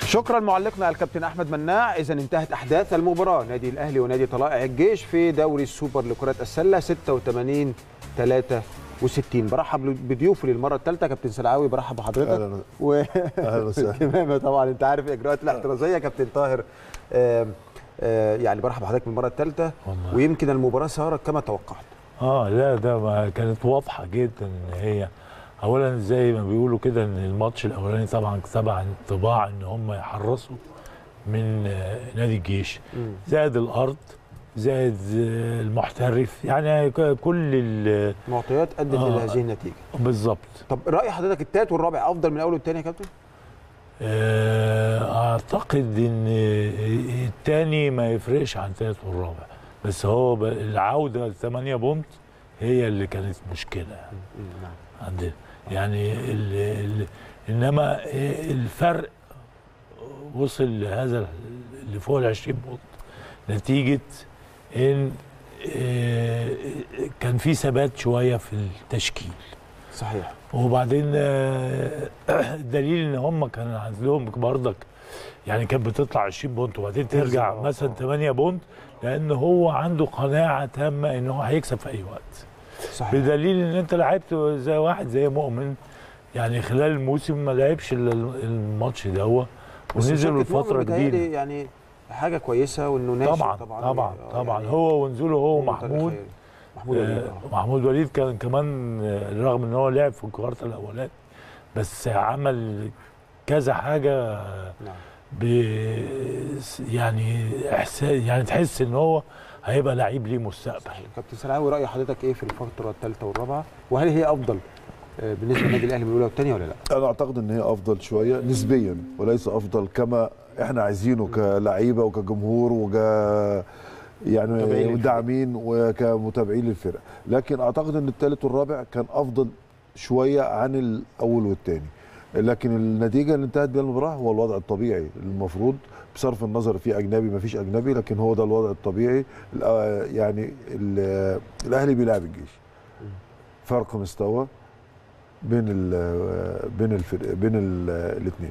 شكرا معلقنا الكابتن احمد مناع اذا انتهت احداث المباراه نادي الاهلي ونادي طلائع الجيش في دوري السوبر لكره السله 86 63 برحب بضيوفي للمره الثالثه كابتن سلعاوي برحب بحضرتك أهلاً. و اهلا وسهلا كمامه طبعا انت عارف الاجراءات الاحترازيه كابتن طاهر آم، آه، يعني برحب بحضرتك من المره الثالثه والله. ويمكن المباراه سارت كما توقعت اه لا ده ما كانت واضحه جدا ان هي اولا زي ما بيقولوا كده ان الماتش الاولاني طبعا سبع انطباع ان هم يحرصوا من آه، نادي الجيش زائد الارض زائد آه، المحترف يعني ك- كل ال- معطيات ادت آه. الى هذه النتيجه بالظبط طب راي حضرتك الثالث والرابع افضل من الاول والثاني يا كابتن آه، اعتقد ان الثاني ما يفرقش عن الثالث والرابع بس هو ب- العوده لثمانية بونت هي اللي كانت مشكله يعني. نعم عندنا يعني ال ال انما الفرق وصل لهذا اللي فوق ال 20 بونت نتيجه ان آه، كان في ثبات شويه في التشكيل صحيح وبعدين آه، دليل ان هم كان عندهم بردك يعني كانت بتطلع 20 بونت وبعدين ترجع آه، مثلا آه. 8 بونت لان هو عنده قناعه تامه ان هو هيكسب في اي وقت صحيح بدليل ان انت لعبت زي واحد زي مؤمن يعني خلال الموسم ما لعبش إلا الماتش ده بس ونزل مشاركة مؤمن فتره بيتهيألي جديده يعني حاجه كويسه وانه ناشئ طبعا طبعا طبعا آه، طبعا يعني هو ونزوله هو من طريق محمود خيري. محمود وليد آه، آه. محمود وليد كان كمان آه، رغم ان هو لعب في الكوارتر الاولاني بس عمل كذا حاجه نعم ب يعني احساس يعني تحس ان هو هيبقى لعيب ليه مستقبل كابتن سلعاوي راي حضرتك ايه في الفتره الثالثه والرابعه وهل هي افضل آه، بالنسبه للنادي الاهلي من الاولى والثانيه ولا لا؟ انا اعتقد ان هي افضل شويه نسبيا وليس افضل كما احنا عايزينه كلعيبه وكجمهور وك يعني متابعين للفرق. مدعمين وكمتابعين للفرق لكن اعتقد ان الثالث والرابع كان افضل شويه عن الاول والثاني لكن النتيجه اللي انتهت بيها المباراه هو الوضع الطبيعي المفروض بصرف النظر في اجنبي ما فيش اجنبي لكن هو ده الوضع الطبيعي الأ- يعني ال- الاهلي بيلعب الجيش فرق مستوى بين ال بين الفرق بين الاثنين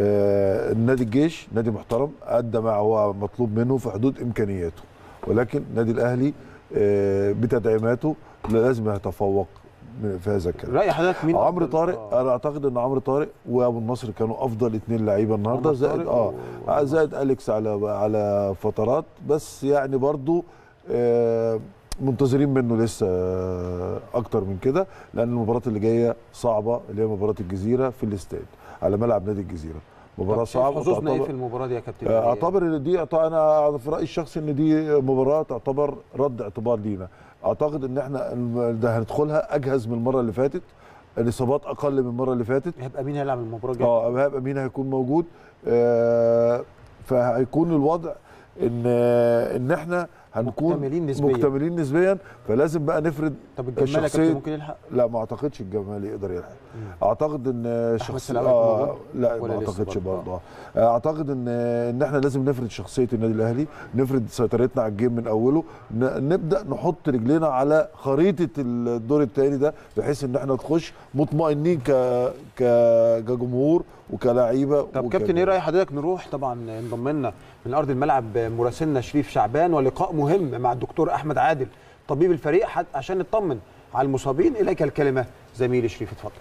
النادي الجيش نادي محترم ادى ما هو مطلوب منه في حدود امكانياته ولكن النادي الاهلي آه، بتدعيماته لازم يتفوق من- في هذا الكلام راي حضرتك مين عمرو أفضل؟ طارق آه. انا اعتقد ان عمرو طارق وابو النصر كانوا افضل اثنين لعيبه النهارده عمرو زائد طارق اه و- زائد اليكس على على فترات بس يعني برضو آه، منتظرين منه لسه آه، اكتر من كده لان المباراه اللي جايه صعبه اللي هي مباراه الجزيره في الاستاد على ملعب نادي الجزيره مباراه طب شايف صعبه حظوظنا ايه تعتبر- في المباراه دي يا كابتن؟ آه، اعتبر ان دي أعت- انا في رايي الشخصي ان دي مباراه تعتبر رد اعتبار لينا اعتقد ان احنا الم- ده هندخلها اجهز من المره اللي فاتت الاصابات اقل من المره اللي فاتت هيبقى مين هيلعب المباراه الجايه؟ اه ايهاب امين هيكون موجود آه فهيكون الوضع ان ان احنا هنكون مكتملين نسبياً. مكتملين نسبيا فلازم بقى نفرد طب الجمال يا شخصية- كابتن ممكن يلحق؟ لا ما اعتقدش الجمال يقدر يلحق اعتقد ان شخصيه سلامة هيكون آه موجود؟ لا ولا ما لسه اعتقدش برضه؟ برضه آه. اعتقد ان ان احنا لازم نفرد شخصيه النادي الاهلي نفرد سيطرتنا على الجيم من اوله ن- نبدا نحط رجلينا على خريطه الدور الثاني ده بحيث ان احنا نخش مطمئنين ك ك كجمهور وكلاعيبه طب وك- كابتن ايه راي حضرتك نروح طبعا انضم لنا من ارض الملعب مراسلنا شريف شعبان ولقاء مهم مع الدكتور احمد عادل طبيب الفريق حت عشان نطمن على المصابين اليك الكلمه زميلي شريف اتفضل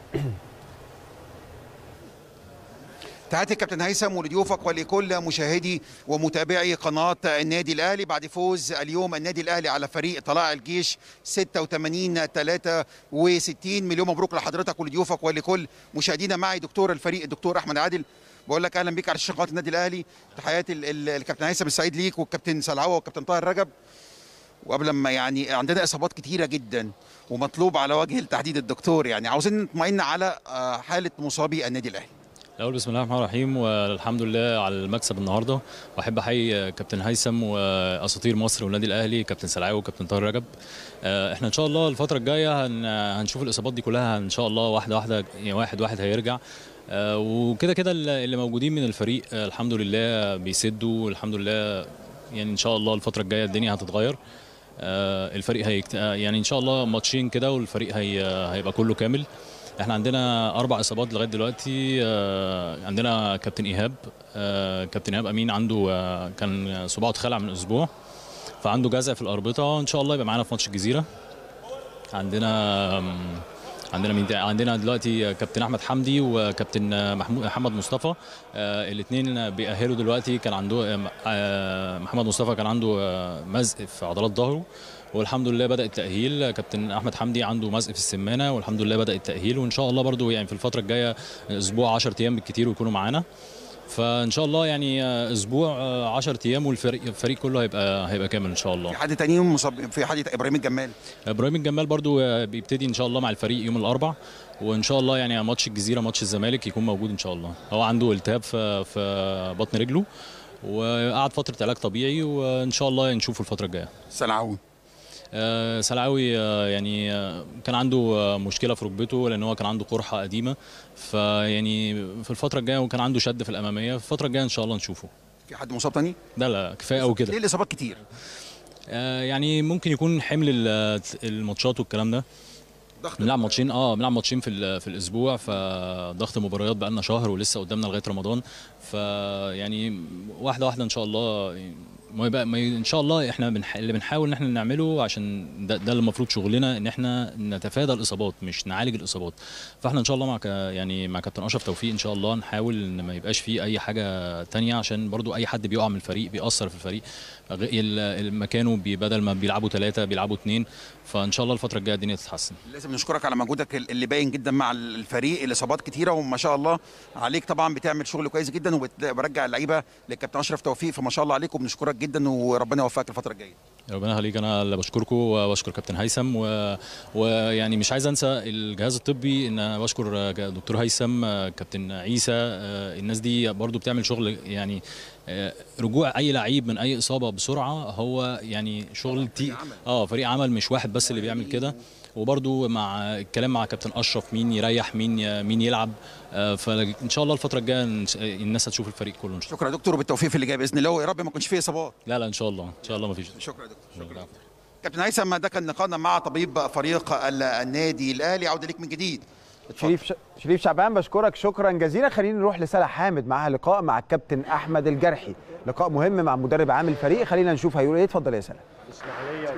تحياتي كابتن هيثم ولضيوفك ولكل مشاهدي ومتابعي قناه النادي الاهلي بعد فوز اليوم النادي الاهلي على فريق طلائع الجيش 86 63 مليون مبروك لحضرتك ولضيوفك ولكل مشاهدينا معي دكتور الفريق الدكتور احمد عادل بقول لك اهلا بيك على شاشه قناه النادي الاهلي تحياتي ال- ال- الكابتن هيثم السعيد ليك والكابتن سلعوه والكابتن طاهر رجب وقبل ما يعني عندنا اصابات كتيره جدا ومطلوب على وجه التحديد الدكتور يعني عاوزين نطمئن على آه، حاله مصابي النادي الاهلي الأول بسم الله الرحمن الرحيم والحمد لله على المكسب النهارده واحب احيي كابتن هيثم واساطير مصر والنادي الاهلي كابتن سلعاوي وكابتن طاهر رجب آه، احنا ان شاء الله الفتره الجايه هن- هنشوف الاصابات دي كلها ان شاء الله واحده واحده يعني واحد واحد هيرجع آه، وكده كده اللي اللي موجودين من الفريق آه، الحمد لله بيسدوا الحمد لله يعني ان شاء الله الفتره الجايه الدنيا هتتغير آه، الفريق هيكت... آه، يعني ان شاء الله ماتشين كده والفريق هي... هيبقى كله كامل احنا عندنا اربع اصابات لغايه دلوقتي آه، عندنا كابتن ايهاب آه، كابتن ايهاب امين عنده آه، كان صباعه اتخلع من اسبوع فعنده جزع في الاربطه ان شاء الله يبقى معانا في ماتش الجزيره عندنا آم، عندنا مين تاني؟ عندنا دلوقتي كابتن احمد حمدي وكابتن محمود محمد مصطفى الاثنين بيأهلوا دلوقتي كان عنده آه، محمد مصطفى كان عنده آه، مزق في عضلات ظهره والحمد لله بدا التاهيل كابتن احمد حمدي عنده مزق في السمانه والحمد لله بدا التاهيل وان شاء الله برضو يعني في الفتره الجايه اسبوع 10 ايام بالكتير ويكونوا معانا فان شاء الله يعني آه، اسبوع 10 ايام والفريق الفريق كله هيبقى هيبقى كامل ان شاء الله في حد تاني مصاب في حد ابراهيم الجمال ابراهيم الجمال برضو آه، بيبتدي ان شاء الله مع الفريق يوم الاربع وان شاء الله يعني ماتش الجزيره ماتش الزمالك يكون موجود ان شاء الله هو عنده التهاب في في بطن رجله وقعد فتره علاج طبيعي وان شاء الله نشوفه الفتره الجايه سلعاوي آه، سلعاوي آه، يعني آه، كان عنده آه، مشكله في ركبته لان هو كان عنده قرحه قديمه فيعني في الفتره الجايه وكان عنده شد في الاماميه في الفتره الجايه ان شاء الله نشوفه في حد مصاب تاني لا لا كفايه قوي كده ليه الاصابات كتير آه، يعني ممكن يكون حمل ال- الماتشات والكلام ده ضغط بنلعب ماتشين اه بنلعب ماتشين في ال- في الاسبوع فضغط مباريات بقى لنا شهر ولسه قدامنا لغايه رمضان فيعني واحده واحده ان شاء الله ما يبقى ما ي- ان شاء الله احنا بنح... اللي بنحاول ان احنا نعمله عشان ده, ده اللي المفروض شغلنا ان احنا نتفادى الاصابات مش نعالج الاصابات فاحنا ان شاء الله مع ك... يعني مع كابتن اشرف توفيق ان شاء الله نحاول ان ما يبقاش فيه اي حاجه تانية عشان برضو اي حد بيقع من الفريق بيأثر في الفريق غ- ال- ال- مكانه بي- بدل ما بيلعبوا ثلاثه بيلعبوا اثنين فان شاء الله الفتره الجايه الدنيا تتحسن لازم نشكرك على مجهودك اللي باين جدا مع الفريق الاصابات كتيره وما شاء الله عليك طبعا بتعمل شغل كويس جدا وبرجع اللعيبه للكابتن اشرف توفيق فما شاء الله عليك وبنشكرك جدا وربنا يوفقك الفتره الجايه ربنا يخليك انا اللي بشكركم وبشكر كابتن هيثم و... ويعني مش عايز انسى الجهاز الطبي ان أنا بشكر دكتور هيثم كابتن عيسى الناس دي برضو بتعمل شغل يعني رجوع اي لعيب من اي اصابه بسرعه هو يعني شغل تي... اه فريق عمل مش واحد بس اللي بيعمل كده وبرضو مع الكلام مع كابتن اشرف مين يريح مين مين يلعب آه، فان شاء الله الفتره الجايه الناس هتشوف الفريق كله ان شاء شكرا يا دكتور وبالتوفيق في اللي جاي باذن الله ويا رب ما يكونش فيه اصابات الله لا لا ان شاء الله ان شاء الله ما فيش شكرا يا دكتور كابتن هيثم ده كان لقاءنا مع طبيب فريق ال- النادي الاهلي عوده ليك من جديد اتفضل. شريف ش... شريف شعبان بشكرك شكرا جزيلا خلينا نروح لسلا حامد معاها لقاء مع الكابتن احمد الجرحي لقاء مهم مع مدرب عام الفريق خلينا نشوف هيقول ايه اتفضل يا سلا اسماعيليه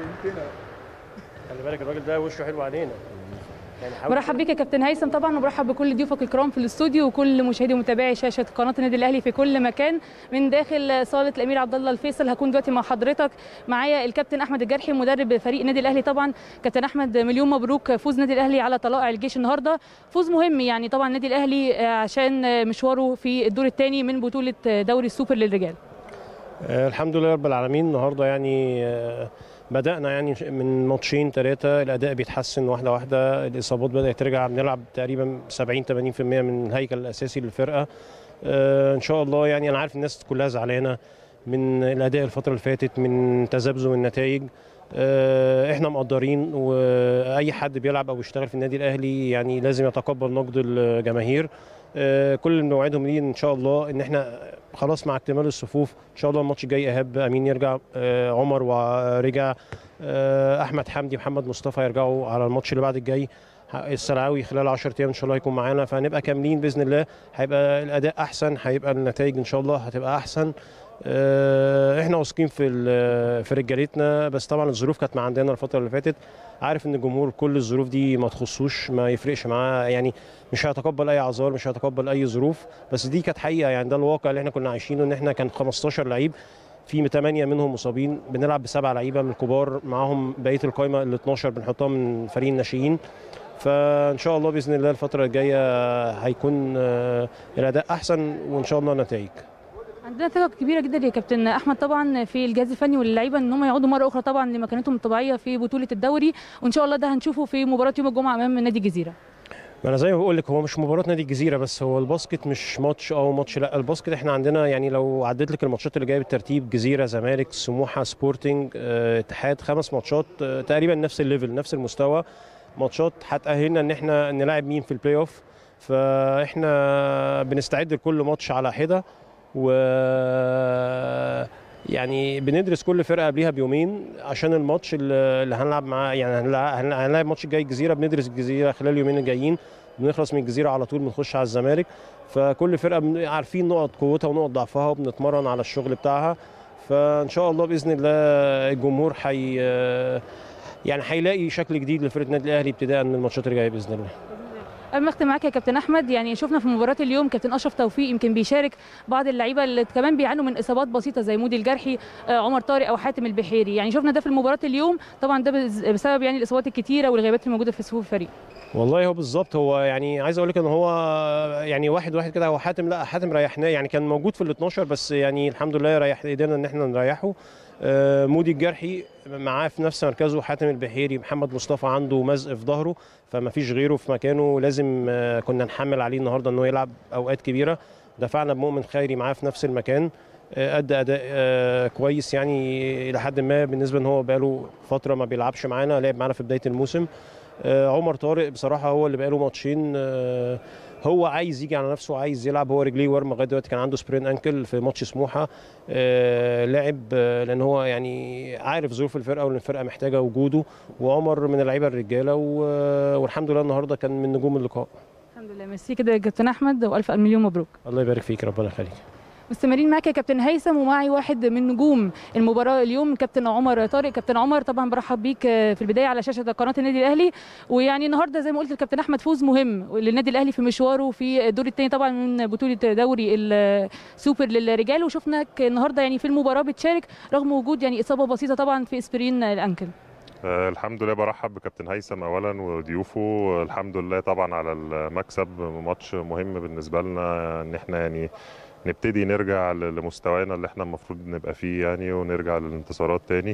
خلي بالك الراجل ده وشه حلو علينا يعني حاول برحب بيك يا كابتن هيثم طبعا وبرحب بكل ضيوفك الكرام في الاستوديو وكل مشاهدي ومتابعي شاشه قناه النادي الاهلي في كل مكان من داخل صاله الامير عبد الله الفيصل هكون دلوقتي مع حضرتك معايا الكابتن احمد الجرحي مدرب فريق النادي الاهلي طبعا كابتن احمد مليون مبروك فوز النادي الاهلي على طلائع الجيش النهارده فوز مهم يعني طبعا النادي الاهلي آه، عشان آه، مشواره في الدور الثاني من بطوله آه، دوري السوبر للرجال آه الحمد لله رب العالمين النهارده يعني آه بدأنا يعني من ماتشين ثلاثة الأداء بيتحسن واحدة واحدة الإصابات بدأت ترجع بنلعب تقريبا 70 80% من الهيكل الأساسي للفرقة آه إن شاء الله يعني أنا عارف الناس كلها زعلانة من الأداء الفترة اللي فاتت من تذبذب النتائج آه، احنا مقدرين واي حد بيلعب او يشتغل في النادي الاهلي يعني لازم يتقبل نقد الجماهير آه، كل اللي بنوعدهم ليه ان شاء الله ان احنا خلاص مع اكتمال الصفوف ان شاء الله الماتش الجاي ايهاب امين يرجع آه، عمر ورجع آه، احمد حمدي محمد مصطفى يرجعوا على الماتش اللي بعد الجاي السلعاوي خلال 10 ايام ان شاء الله هيكون معانا فهنبقى كاملين باذن الله هيبقى الاداء احسن هيبقى النتائج ان شاء الله هتبقى احسن آه، احنا واثقين في ال- في رجالتنا بس طبعا الظروف كانت مع عندنا الفتره اللي فاتت عارف ان الجمهور كل الظروف دي ما تخصوش ما يفرقش معاه يعني مش هيتقبل اي اعذار مش هيتقبل اي ظروف بس دي كانت حقيقه يعني ده الواقع اللي احنا كنا عايشينه ان احنا كان 15 لعيب في 8 منهم مصابين بنلعب بسبع لعيبه من الكبار معاهم بقيه القائمه ال 12 بنحطها من فريق الناشئين فان شاء الله باذن الله الفتره الجايه هيكون آه، الاداء احسن وان شاء الله نتائج عندنا ثقه كبيره جدا يا كابتن احمد طبعا في الجهاز الفني واللعيبه ان هم يعودوا مره اخرى طبعا لمكانتهم الطبيعيه في بطوله الدوري وان شاء الله ده هنشوفه في مباراه يوم الجمعه امام نادي الجزيره ما انا زي ما بقول لك هو مش مباراه نادي الجزيره بس هو الباسكت مش ماتش او ماتش لا الباسكت احنا عندنا يعني لو عديت لك الماتشات اللي جايه بالترتيب جزيره زمالك سموحه سبورتنج آه، اتحاد خمس ماتشات آه، تقريبا نفس الليفل نفس المستوى ماتشات هتاهلنا ان احنا نلاعب مين في البلاي اوف فاحنا بنستعد لكل ماتش على حده و يعني بندرس كل فرقه قبليها بيومين عشان الماتش اللي اللي هنلعب معاه يعني هنلعب هنلعب الماتش الجاي الجزيره بندرس الجزيره خلال اليومين الجايين بنخلص من الجزيره على طول بنخش على الزمالك فكل فرقه بن- عارفين نقط قوتها ونقط ضعفها وبنتمرن على الشغل بتاعها فان شاء الله باذن الله الجمهور حي يعني هيلاقي شكل جديد لفرقه النادي الاهلي ابتداء من الماتشات اللي جايه باذن الله قبل ما اختم معاك يا كابتن احمد يعني شفنا في مباراه اليوم كابتن اشرف توفيق يمكن بيشارك بعض اللعيبه اللي كمان بيعانوا من اصابات بسيطه زي مودي الجرحي آه، عمر طارق او حاتم البحيري يعني شفنا ده في المباراه اليوم طبعا ده بز- بسبب يعني الاصابات الكتيره والغيابات الموجوده في صفوف الفريق والله هو بالظبط هو يعني عايز اقول لك ان هو يعني واحد واحد كده هو حاتم لا حاتم ريحناه يعني كان موجود في ال 12 بس يعني الحمد لله ريح قدرنا ان احنا نريحه آه، مودي الجرحي معاه في نفس مركزه حاتم البحيري محمد مصطفى عنده مزق في ظهره فما فيش غيره في مكانه لازم آه، كنا نحمل عليه النهارده انه يلعب اوقات كبيره دفعنا بمؤمن خيري معاه في نفس المكان آه، ادى اداء آه، كويس يعني الى حد ما بالنسبه ان هو بقاله فتره ما بيلعبش معانا لعب معانا في بدايه الموسم آه، عمر طارق بصراحه هو اللي بقاله ماتشين آه، هو عايز يجي على نفسه عايز يلعب هو رجليه ورمه لغايه دلوقتي كان عنده سبرين انكل في ماتش سموحه آه، لعب آه، لان هو يعني عارف ظروف الفرقه وان الفرقه محتاجه وجوده وعمر من اللعيبه الرجاله و- والحمد لله النهارده كان من نجوم اللقاء الحمد لله ميرسي كده يا كابتن احمد والف مليون مبروك الله يبارك فيك ربنا يخليك مستمرين معاك يا كابتن هيثم ومعي واحد من نجوم المباراه اليوم كابتن عمر طارق كابتن عمر طبعا برحب بيك آه، في البدايه على شاشه قناه النادي الاهلي ويعني النهارده زي ما قلت الكابتن احمد فوز مهم للنادي الاهلي في مشواره في الدور الثاني طبعا من بطوله دوري السوبر للرجال وشفناك النهارده يعني في المباراه بتشارك رغم وجود يعني اصابه بسيطه طبعا في اسبرين الانكل آه، الحمد لله برحب بكابتن هيثم اولا وضيوفه الحمد لله طبعا على المكسب ماتش مهم بالنسبه لنا ان احنا يعني نبتدي نرجع ل- لمستوانا اللي احنا المفروض نبقى فيه يعني ونرجع للانتصارات تاني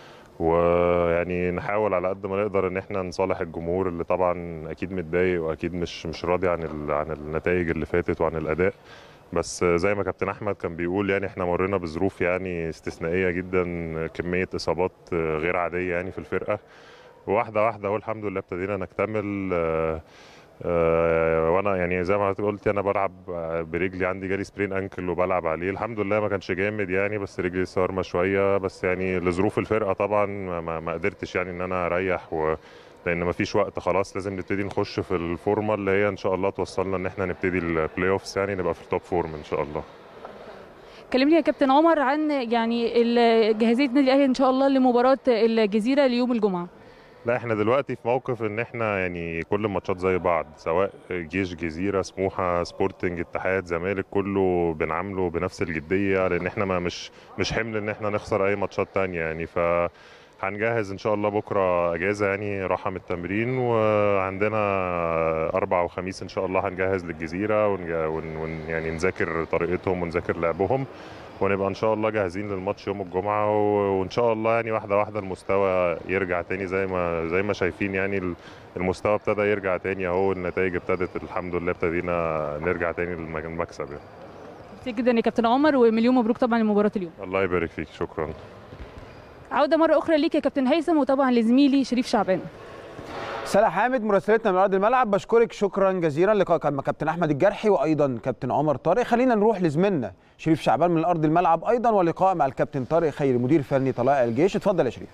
ويعني نحاول على قد ما نقدر ان احنا نصالح الجمهور اللي طبعا اكيد متضايق واكيد مش مش راضي عن ال- عن النتائج اللي فاتت وعن الاداء بس زي ما كابتن احمد كان بيقول يعني احنا مرينا بظروف يعني استثنائيه جدا كميه اصابات غير عاديه يعني في الفرقه واحده واحده اهو الحمد لله ابتدينا نكتمل آه، آه، وانا يعني زي ما قلت انا بلعب برجلي عندي جالي سبرين انكل وبلعب عليه الحمد لله ما كانش جامد يعني بس رجلي صارمه شويه بس يعني لظروف الفرقه طبعا ما- ما ما قدرتش يعني ان انا اريح و لان ما فيش وقت خلاص لازم نبتدي نخش في الفورمه اللي هي ان شاء الله توصلنا ان احنا نبتدي البلاي اوفس يعني نبقى في التوب فورم ان شاء الله كلمني يا كابتن عمر عن يعني ال- جاهزيه النادي الاهلي ان شاء الله لمباراه الجزيره ليوم الجمعه لا احنا دلوقتي في موقف ان احنا يعني كل الماتشات زي بعض سواء جيش جزيره سموحه سبورتنج اتحاد زمالك كله بنعامله بنفس الجديه لان احنا ما مش مش حمل ان احنا نخسر اي ماتشات تانية يعني ف هنجهز ان شاء الله بكره اجازه يعني راحه من التمرين وعندنا اربع وخميس ان شاء الله هنجهز للجزيره ون ون ون يعني نذاكر طريقتهم ونذاكر لعبهم ونبقى ان شاء الله جاهزين للماتش يوم الجمعه و- وان شاء الله يعني واحده واحده المستوى يرجع تاني زي ما زي ما شايفين يعني ال- المستوى ابتدى يرجع تاني اهو النتائج ابتدت الحمد لله ابتدينا نرجع تاني للمكسب يعني ميرسي جدا يا كابتن عمر ومليون مبروك طبعا لمباراه اليوم الله يبارك فيك شكرا عوده مره اخرى ليك يا كابتن هيثم وطبعا لزميلي شريف شعبان سلا حامد مراسلتنا من ارض الملعب بشكرك شكرا جزيلا لقاء كان مع كابتن احمد الجرحي وايضا كابتن عمر طارق خلينا نروح لزميلنا شريف شعبان من ارض الملعب ايضا ولقاء مع الكابتن طارق خيري مدير فني طلائع الجيش اتفضل يا شريف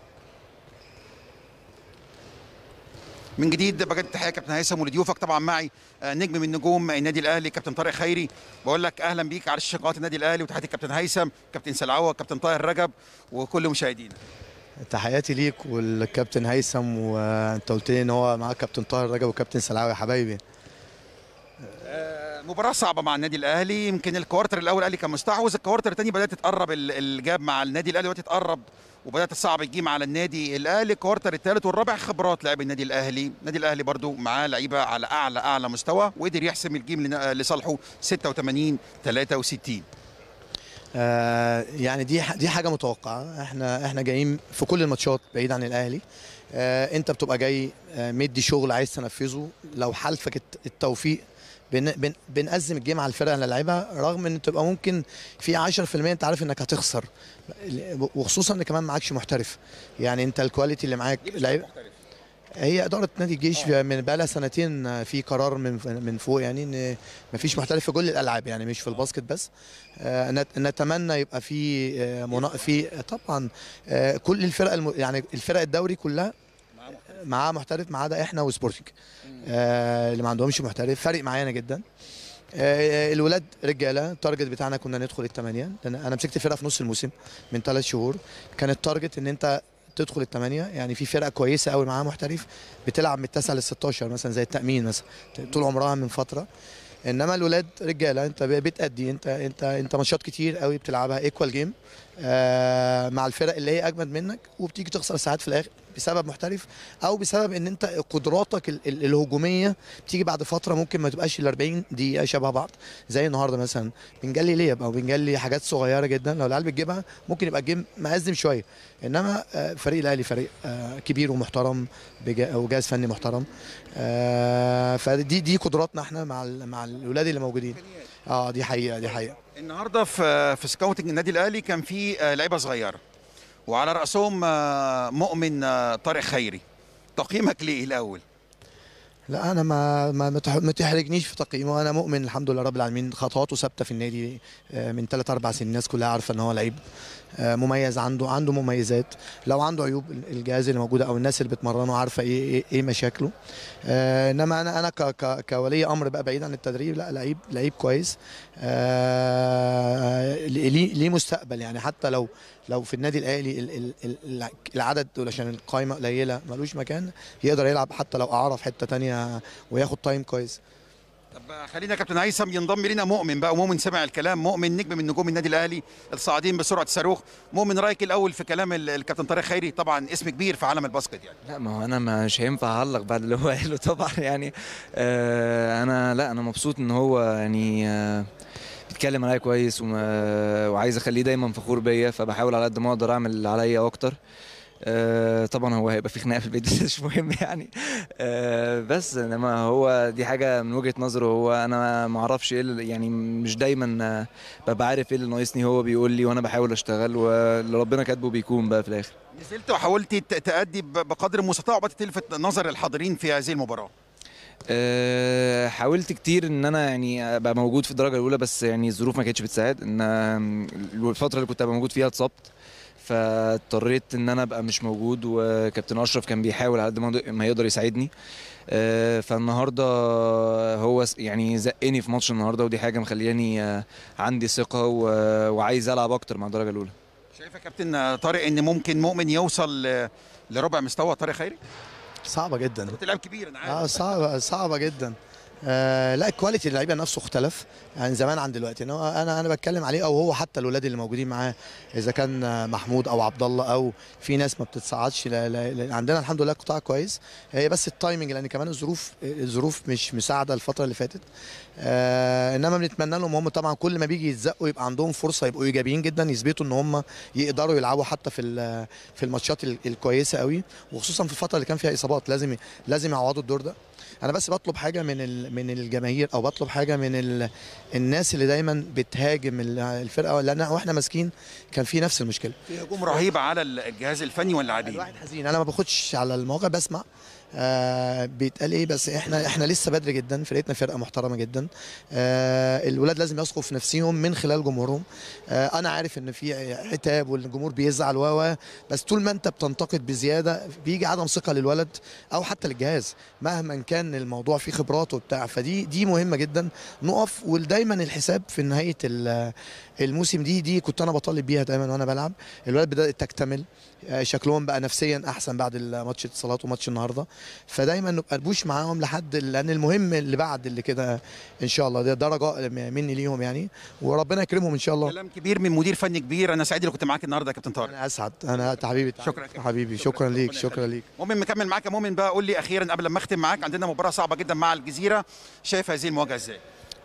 من جديد بجد تحيه كابتن هيثم ولضيوفك طبعا معي آه، نجم من نجوم النادي الاهلي كابتن طارق خيري بقول لك اهلا بيك على شاشه قناه النادي الاهلي وتحياتي كابتن هيثم كابتن سلعوه كابتن طاهر رجب وكل مشاهدينا تحياتي ليك والكابتن هيثم وانت قلت لي ان هو معاه كابتن طاهر رجب وكابتن سلعاوي يا حبايبي آه، مباراة صعبة مع النادي الأهلي يمكن الكوارتر الأول الأهلي كان مستحوذ الكوارتر الثاني بدأت تقرب ال- الجاب مع النادي الأهلي دلوقتي تقرب وبدأت الصعب تجيم على النادي الأهلي الكوارتر الثالث والرابع خبرات لاعب النادي الأهلي النادي الأهلي برضو معاه لعيبة على أعلى أعلى مستوى وقدر يحسم الجيم لنا- لصالحه 86 63 آه يعني دي ح- دي حاجه متوقعه احنا احنا جايين في كل الماتشات بعيد عن الاهلي آه انت بتبقى جاي آه مدي شغل عايز تنفذه لو حالفك الت- التوفيق بن بن بنقزم الجيم على الفرقه اللي لعبها رغم ان تبقى ممكن في 10% انت عارف انك هتخسر وخصوصا ان كمان معكش محترف يعني انت الكواليتي اللي معاك لعيب هي اداره نادي الجيش من بقى لها سنتين في قرار من من فوق يعني ان مفيش محترف في كل الالعاب يعني مش في الباسكت بس آه، نت- نتمنى يبقى في آه، منا... في طبعا آه، كل الفرق الم... يعني الفرق الدوري كلها معاه محترف ما عدا احنا وسبورتنج آه اللي ما عندهمش محترف فارق معانا جدا آه الولاد رجاله التارجت بتاعنا كنا ندخل الثمانيه لان انا مسكت فرقه في نص الموسم من ثلاث شهور كان التارجت ان انت تدخل الثمانيه يعني في فرقه كويسه قوي معاها محترف بتلعب من التاسع لل 16 مثلا زي التامين مثلا طول عمرها من فتره انما الولاد رجاله انت بتأدي انت انت انت ماتشات كتير قوي بتلعبها ايكوال جيم آه مع الفرق اللي هي اجمد منك وبتيجي تخسر ساعات في الاخر بسبب محترف او بسبب ان انت قدراتك ال- ال- الهجوميه بتيجي بعد فتره ممكن ما تبقاش ال 40 دقيقه شبه بعض زي النهارده مثلا بنجلي ليب او بنجلي حاجات صغيره جدا لو العيال بتجيبها ممكن يبقى الجيم مأزم شويه انما آه، فريق الاهلي فريق آه، كبير ومحترم بجا- وجهاز فني محترم آه، فدي دي قدراتنا احنا مع ال- مع الاولاد اللي موجودين اه دي حقيقه دي حقيقه النهارده في في سكاوتنج النادي الاهلي كان في آه، لعيبه صغيره وعلى راسهم آه، مؤمن آه، طارق خيري تقييمك ليه الاول لا انا ما ما ما تح- ما تحرجنيش في تقييمه انا مؤمن الحمد لله رب العالمين خطواته ثابته في النادي آه، من 3 4 سنين الناس كلها عارفه ان هو لعيب آه، مميز عنده عنده مميزات لو عنده عيوب الجهاز اللي موجود او الناس اللي بتمرنه عارفه ايه ايه, إيه مشاكله آه، انما انا انا ك ك كولي امر بقى بعيد عن التدريب لا لعيب لعيب كويس آه، ليه ليه مستقبل يعني حتى لو لو في النادي الاهلي ال- ال- ال- العدد دول عشان القائمه قليله ملوش مكان يقدر يلعب حتى لو اعاره في حته تانية وياخد تايم كويس طب آه، خلينا يا كابتن هيثم ينضم لنا مؤمن بقى ومؤمن سمع الكلام مؤمن نجم من نجوم النادي الاهلي الصاعدين بسرعه الصاروخ مؤمن رايك الاول في كلام ال- الكابتن طارق خيري طبعا اسم كبير في عالم الباسكت يعني لا ما هو انا مش هينفع اعلق بعد اللي هو قاله طبعا يعني آه انا لا انا مبسوط ان هو يعني آه بيتكلم عليا كويس وما وعايز اخليه دايما فخور بيا فبحاول على قد ما اقدر اعمل اللي عليا واكتر آه طبعا هو هيبقى في خناقه في البيت بس مش مهم يعني آه بس انما هو دي حاجه من وجهه نظره هو انا ما اعرفش ايه اللي- يعني مش دايما آه، ببقى عارف ايه اللي ناقصني هو بيقول لي وانا بحاول اشتغل واللي ربنا كاتبه بيكون بقى في الاخر نزلت وحاولت ت- تأدي ب- بقدر المستطاع وبدأت تلفت نظر الحاضرين في هذه المباراه أه، حاولت كتير ان انا يعني ابقى موجود في الدرجه الاولى بس يعني الظروف ما كانتش بتساعد ان أم، الفتره اللي كنت ابقى موجود فيها اتصبت فاضطريت ان انا ابقى مش موجود وكابتن اشرف كان بيحاول على قد ما- ما يقدر يساعدني أه، فالنهارده هو س- يعني زقني في ماتش النهارده ودي حاجه مخلياني أه، عندي ثقه و- وعايز العب اكتر مع الدرجه الاولى شايف يا كابتن آه، طارق ان ممكن مؤمن يوصل ل- لربع مستوى طارق خيري صعبه جدا كنت لاعب كبير انا عارف اه صعبه صعبه جدا آه لا الكواليتي اللعيبه نفسه اختلف يعني زمان عن دلوقتي انا انا انا بتكلم عليه او هو حتى الاولاد اللي موجودين معاه اذا كان آه، محمود او عبد الله او في ناس ما بتتصعدش لا لا لا عندنا الحمد لله قطاع كويس هي بس التايمنج لان كمان الظروف الظروف مش مساعده الفتره اللي فاتت آه انما بنتمنى لهم هم طبعا كل ما بيجي يتزقوا يبقى عندهم فرصه يبقوا ايجابيين جدا يثبتوا ان هم يقدروا يلعبوا حتى في ال- في الماتشات ال- الكويسه قوي وخصوصا في الفتره اللي كان فيها اصابات لازم لازم يعوضوا الدور ده انا بس بطلب حاجه من ال- من الجماهير او بطلب حاجه من ال- الناس اللي دايما بتهاجم ال- الفرقه لان واحنا ماسكين كان في نفس المشكله في هجوم رهيب على الجهاز الفني واللاعبين الواحد حزين انا ما باخدش على المواقع بسمع آه بيتقال ايه بس احنا احنا لسه بدري جدا فرقتنا فرقه محترمه جدا آه الولاد لازم يثقوا في نفسهم من خلال جمهورهم آه انا عارف ان في عتاب والجمهور بيزعل و و بس طول ما انت بتنتقد بزياده بيجي عدم ثقه للولد او حتى للجهاز مهما كان الموضوع فيه خبرات وبتاع فدي دي مهمه جدا نقف ودايما الحساب في نهايه ال- الموسم دي دي كنت انا بطالب بيها دايما وانا بلعب الولاد بدات تكتمل آه، شكلهم بقى نفسيا احسن بعد ماتش اتصالات وماتش النهارده فدايما نبقى نبوش معاهم لحد لان المهم اللي بعد اللي كده ان شاء الله ده ده رجاء مني ليهم يعني وربنا يكرمهم ان شاء الله كلام كبير من مدير فني كبير انا سعيد اللي كنت معاك النهارده يا كابتن طارق انا اسعد انا حبيبي شكرا يا كابتن. حبيبي شكرا ليك ربنا شكرا ليك مؤمن مكمل معاك يا مؤمن بقى قول لي اخيرا قبل ما اختم معاك عندنا مباراه صعبه جدا مع الجزيره شايف هذه المواجهه ازاي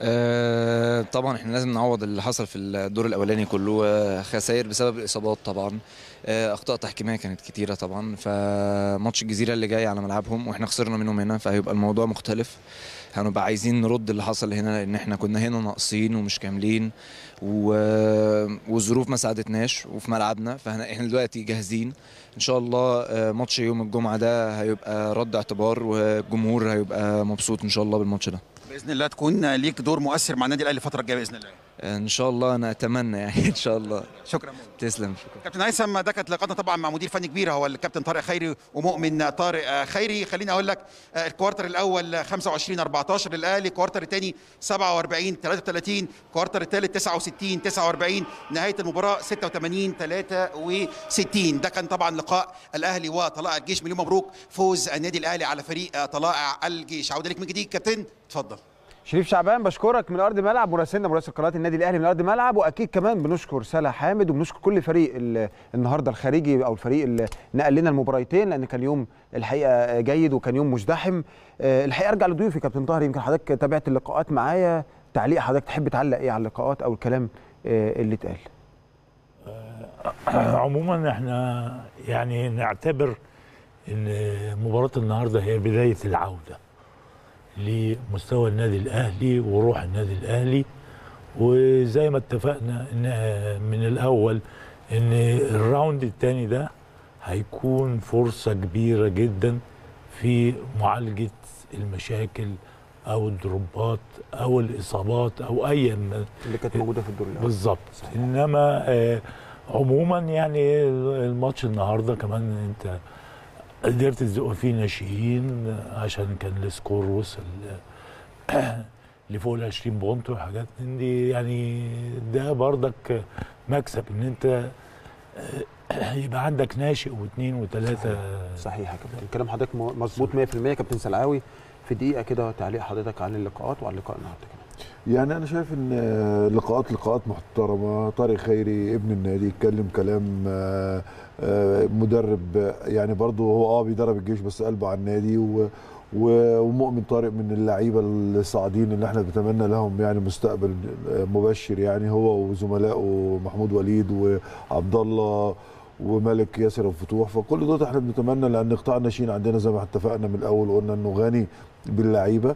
آه، طبعا احنا لازم نعوض اللي حصل في الدور الاولاني كله آه، خسائر بسبب الاصابات طبعا آه، اخطاء تحكيميه كانت كتيره طبعا فماتش الجزيره اللي جاي على ملعبهم واحنا خسرنا منهم هنا فهيبقى الموضوع مختلف هنبقى عايزين نرد اللي حصل هنا لان احنا كنا هنا ناقصين ومش كاملين و... والظروف ما ساعدتناش وفي ملعبنا فاحنا دلوقتي جاهزين ان شاء الله آه، ماتش يوم الجمعه ده هيبقى رد اعتبار والجمهور هيبقى مبسوط ان شاء الله بالماتش ده باذن الله تكون ليك دور مؤثر مع النادي الاهلي الفتره الجايه باذن الله ان شاء الله انا اتمنى يعني ان شاء الله شكرا تسلم شكرا كابتن هيثم ده كانت لقاءنا طبعا مع مدير فني كبير هو الكابتن طارق خيري ومؤمن طارق آه، خيري خليني اقول لك آه، الكوارتر الاول 25 14 للاهلي الكوارتر الثاني 47 33 الكوارتر الثالث 69 49 نهايه المباراه 86 63 ده كان طبعا لقاء الاهلي وطلائع الجيش مليون مبروك فوز النادي الاهلي على فريق آه، طلائع الجيش عوده لك من جديد كابتن اتفضل شريف شعبان بشكرك من ارض الملعب مراسلنا مراسل قناه النادي الاهلي من ارض الملعب واكيد كمان بنشكر سلا حامد وبنشكر كل فريق ال- النهارده الخارجي او الفريق اللي نقل لنا المباراتين لان كان يوم الحقيقه جيد وكان يوم مزدحم آه، الحقيقه ارجع لضيوفي كابتن طاهر يمكن حضرتك تابعت اللقاءات معايا تعليق حضرتك تحب تعلق ايه على اللقاءات او الكلام آه، اللي اتقال عموما احنا يعني نعتبر ان مباراه النهارده هي بدايه العوده لمستوى النادي الاهلي وروح النادي الاهلي وزي ما اتفقنا ان من الاول ان الراوند الثاني ده هيكون فرصه كبيره جدا في معالجه المشاكل او الدروبات او الاصابات او اي من اللي كانت موجوده في الدور الاول بالظبط انما آه عموما يعني الماتش النهارده كمان انت قدرت تزق فيه ناشئين عشان كان السكور وصل لفوق ال 20 بونت وحاجات من دي يعني ده بردك مكسب ان انت آه، يبقى عندك ناشئ واثنين وثلاثه صحيح يا كابتن كلام حضرتك م- مظبوط 100% كابتن سلعاوي في دقيقه كده تعليق حضرتك عن اللقاءات وعن اللقاء النهارده كمان يعني انا شايف ان آه، لقاءات لقاءات محترمه طارق خيري ابن النادي اتكلم كلام آه، آه، مدرب آه، يعني برضه هو اه بيدرب الجيش بس قلبه على النادي و و- ومؤمن طارق من اللعيبه الصاعدين اللي احنا بنتمنى لهم يعني مستقبل آه، مبشر يعني هو وزملائه محمود وليد وعبد الله وملك ياسر الفتوح فكل دول احنا بنتمنى لان قطاع الناشئين عندنا زي ما اتفقنا من الاول قلنا انه غني باللعيبه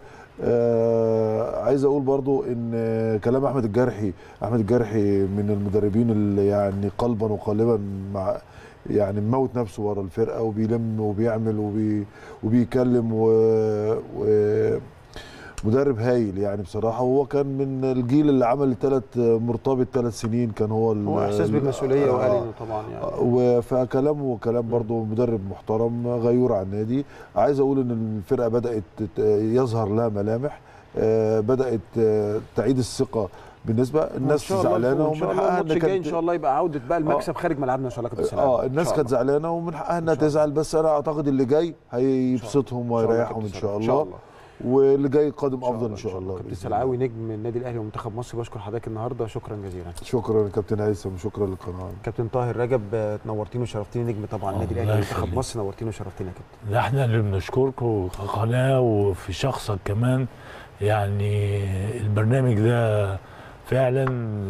آه عايز اقول برضو ان آه، كلام احمد الجرحي احمد الجرحي من المدربين اللي يعني قلبا وقالبا مع يعني مموت نفسه ورا الفرقه وبيلم وبيعمل وبي وبيكلم و, و مدرب هايل يعني بصراحه وهو كان من الجيل اللي عمل ثلاث مرتبط ثلاث سنين كان هو ال- هو احساس بالمسؤوليه آه، وقال انه طبعا يعني و- فكلامه كلام برضه مدرب محترم غيور على النادي عايز اقول ان الفرقه بدات تت- يظهر لها ملامح آه، بدات آه، تعيد الثقه بالنسبه الناس زعلانه وان شاء ومن الله حقها الماتش إن الجاي ان كانت- شاء الله يبقى عوده بقى المكسب خارج ملعبنا ان شاء الله كابتن سلام اه الناس كانت زعلانه ومن حقها انها تزعل بس انا اعتقد اللي جاي هيبسطهم ويريحهم ان شاء الله واللي جاي قادم افضل ان شاء الله كابتن بإذن سلعاوي نجم النادي الاهلي ومنتخب مصر بشكر حضرتك النهارده شكرا جزيلا شكرا كابتن هيثم شكرا للقناه كابتن طاهر رجب آه، نورتيني وشرفتيني نجم طبعا النادي الله الاهلي ومنتخب يخليك. مصر نورتيني وشرفتيني يا كابتن ده احنا اللي بنشكركم كقناه وفي شخصك كمان يعني البرنامج ده فعلا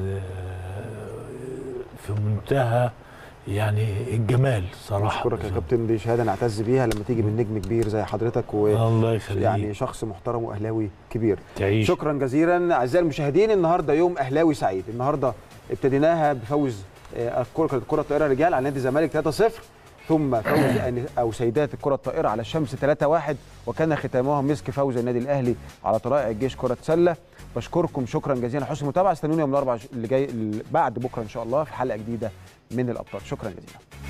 آه، في منتهى يعني الجمال صراحه اشكرك يا كابتن دي شهاده نعتز بيها لما تيجي من نجم كبير زي حضرتك و الله يخليك يعني شخص محترم واهلاوي كبير تعيش شكرا جزيلا اعزائي المشاهدين النهارده يوم اهلاوي سعيد النهارده ابتديناها بفوز آه، الكره كره الطائره رجال على نادي الزمالك 3-0 ثم فوز أن- او سيدات الكره الطائره على الشمس 3-1 وكان ختامها مسك فوز النادي الاهلي على طلائع الجيش كره سله بشكركم شكرا جزيلا حسن المتابعه استنوني يوم الاربعاء اللي جاي بعد بكره ان شاء الله في حلقه جديده من الابطال شكرا جزيلا